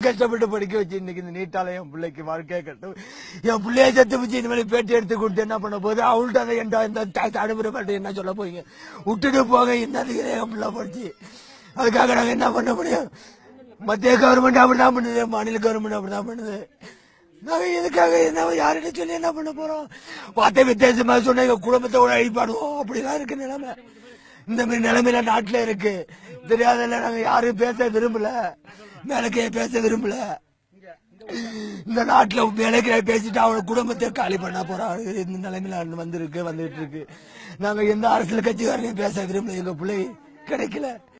கஷ்டப்பட்டு படிக்க வச்சு இன்னைக்கு இந்த நீட்டால என் பிள்ளைக்கு வாழ்க்கையை கட்டும் என் பிள்ளைய செத்து வச்சு இந்த மாதிரி பேட்டி எடுத்து கொடுத்து என்ன பண்ண போகுது அவள்கிட்ட அதை என்கிட்ட இந்த அனுப்புற பாட்டு என்ன சொல்ல போறீங்க விட்டுட்டு போக என்னதுக்கு என் பிள்ளை படிச்சு அதுக்காக நாங்க என்ன பண்ண முடியும் மத்திய கவர்மெண்ட் அப்படிதான் பண்ணுது மாநில கவர்மெண்ட் அப்படிதான் பண்ணுது நாங்க எதுக்காக என்ன யார்கிட்ட சொல்லி என்ன பண்ண போறோம் வார்த்தை வித்தியாசமா சொன்ன எங்க குடும்பத்தோட அழிப்பாடுவோம் அப்படிலாம் இருக்கு நிலைமை இந்த மாதிரி நிலைமையில நாட்டுல இருக்கு தெரியாதல நாங்க யாரும் பேச விரும்பல மேலக்கே பேச விரும்பல இந்த நாட்டுல மேலக்கே பேசிட்டு அவன குடும்பத்தை காலி பண்ண போறாங்க இந்த நிலைமையில வந்திருக்கு வந்துட்டு இருக்கு நாங்க எந்த அரசியல் கட்சிக்காரையும் பேச விரும்பல எங்க பிள்ளை கிடைக்கல